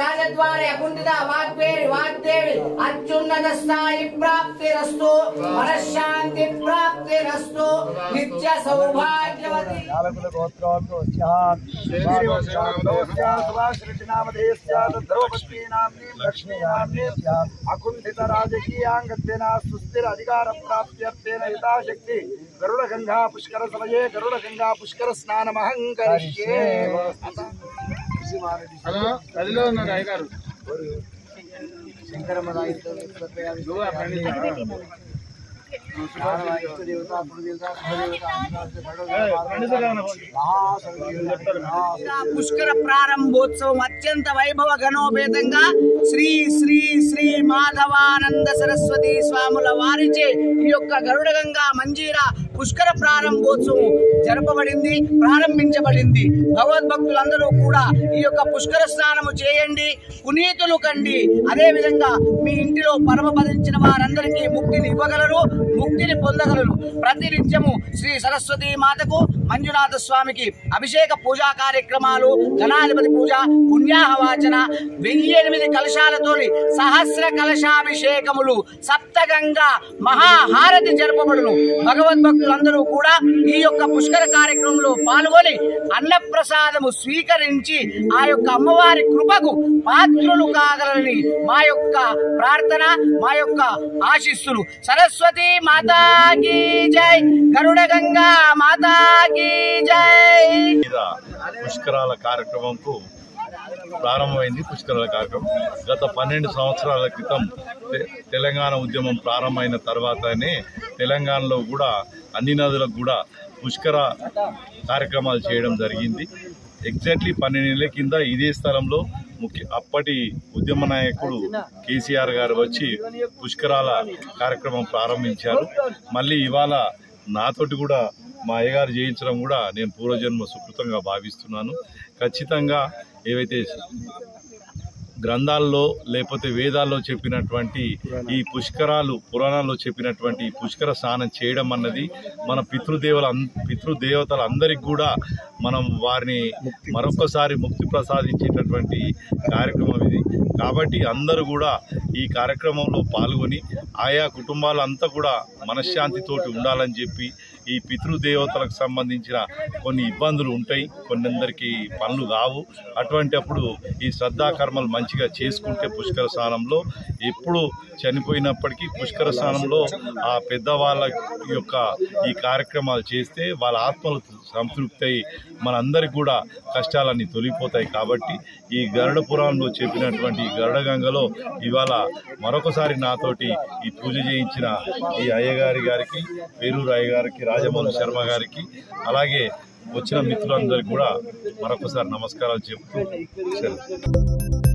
రాజద్వారే అకుంఠిత వాగ్వేరి వాగ్దేవి అత్యున్నత స్థాయి ప్రాప్తిరస్తు మనశ్శాంతి ప్రాప్తిరస్తు నిత్య సౌభాగ్యవతి యాలకుల గోత్రోద్భవస్యాత్ సుభాషరెడ్డినామధేయస్యాత్ ద్రౌపదీనామ్నీం లక్ష్మీనామ్నీస్యాత్ అకుంఠిత రాజకీయాంగత్వేన సుస్థిర అధికార ప్రాప్త్యర్థేన యథాశక్తి గరుడ గంగా పుష్కర సమయే గరుడ గంగా పుష్కర స్నానమహం కరిష్యే శంకరమ్మ పుష్కర ప్రారంభోత్సవం అత్యంత వైభవ గణోపేతంగా శ్రీ శ్రీ శ్రీ మాధవానంద సరస్వతి స్వాముల వారిచే ఈ యొక్క గరుడగంగా మంజీరా పుష్కర ప్రారంభోత్సవం జరపబడింది ప్రారంభించబడింది భగవద్భక్తులందరూ కూడా ఈ యొక్క పుష్కర స్నానము చేయండి పునీతులు కండి అదే విధంగా మీ ఇంటిలో పరమపదించిన వారందరికీ ముక్తిని ఇవ్వగలరు ముక్తిని పొందగలరు ప్రతినిత్యము శ్రీ సరస్వతి మాతకు మంజునాథ స్వామికి అభిషేక పూజా కార్యక్రమాలు గణాధిపతి పూజ పుణ్యాహవాచన వెయ్యి ఎనిమిది కలశాలతోని సహస్ర కలశాభిషేకములు సప్తగంగా మహాహారతి జరపబడును భగవద్భక్తులందరూ కూడా ఈ యొక్క పుష్కర కార్యక్రమంలో పాల్గొని అన్నప్రసాదము స్వీకరించి ఆ యొక్క అమ్మవారి కృపకు పాత్రులు కాగలరని మా యొక్క ప్రార్థన మా యొక్క ఆశిస్సులు సరస్వతి మాతాకి జై గరుడ గంగా మాతాకి జై మీద పుష్కరాల కార్యక్రమంకు ప్రారంభమైంది పుష్కరాల కార్యక్రమం గత పన్నెండు సంవత్సరాల క్రితం తె- తెలంగాణ ఉద్యమం ప్రారంభమైన తర్వాతనే తెలంగాణలో కూడా అన్ని నదులకు కూడా పుష్కర కార్యక్రమాలు చేయడం జరిగింది ఎగ్జాక్ట్లీ పన్నెండేళ్ల కింద ఇదే స్థలంలో ముఖ్య అప్పటి ఉద్యమ నాయకుడు కేసీఆర్ గారు వచ్చి పుష్కరాల కార్యక్రమం ప్రారంభించారు మళ్ళీ ఇవాళ నాతోటి కూడా మా అయ్యగారు చేయించడం కూడా నేను పూర్వజన్మ సుకృతంగా భావిస్తున్నాను ఖచ్చితంగా ఏవైతే గ్రంథాల్లో లేకపోతే వేదాల్లో చెప్పినటువంటి ఈ పుష్కరాలు పురాణాల్లో చెప్పినటువంటి ఈ పుష్కర స్నానం చేయడం అన్నది మన పితృదేవుల అన్- పితృదేవతలందరికీ కూడా మనం వారిని మరొకసారి ముక్తి ప్రసాదించేటటువంటి కార్యక్రమం ఇది కాబట్టి అందరూ కూడా ఈ కార్యక్రమంలో పాల్గొని ఆయా కుటుంబాలంతా కూడా మనశ్శాంతితోటి ఉండాలని చెప్పి ఈ పితృదేవతలకు సంబంధించిన కొన్ని ఇబ్బందులు ఉంటాయి కొందరికి పనులు కావు అటువంటి అప్పుడు ఈ శ్రద్ధాకర్మలు మంచిగా చేసుకుంటే పుష్కర స్నానంలో ఎప్పుడు చనిపోయినప్పటికీ పుష్కర స్నానంలో ఆ పెద్దవాళ్ళ యొక్క ఈ కార్యక్రమాలు చేస్తే వాళ్ళ ఆత్మలు సంతృప్తి అయి మనందరికి కూడా కష్టాలన్నీ తొలిపోతాయి కాబట్టి ఈ గరుడ పురాణంలో చెప్పినటువంటి ఈ గరుడ గంగలో ఇవాళ మరొకసారి నాతోటి ఈ పూజ చేయించిన ఈ అయ్యగారి గారికి పేరూరు అయ్య గారికి రాజమౌళి శర్మ గారికి అలాగే వచ్చిన మిత్రులందరికీ కూడా మరొకసారి నమస్కారాలు చెప్తూ సెలవు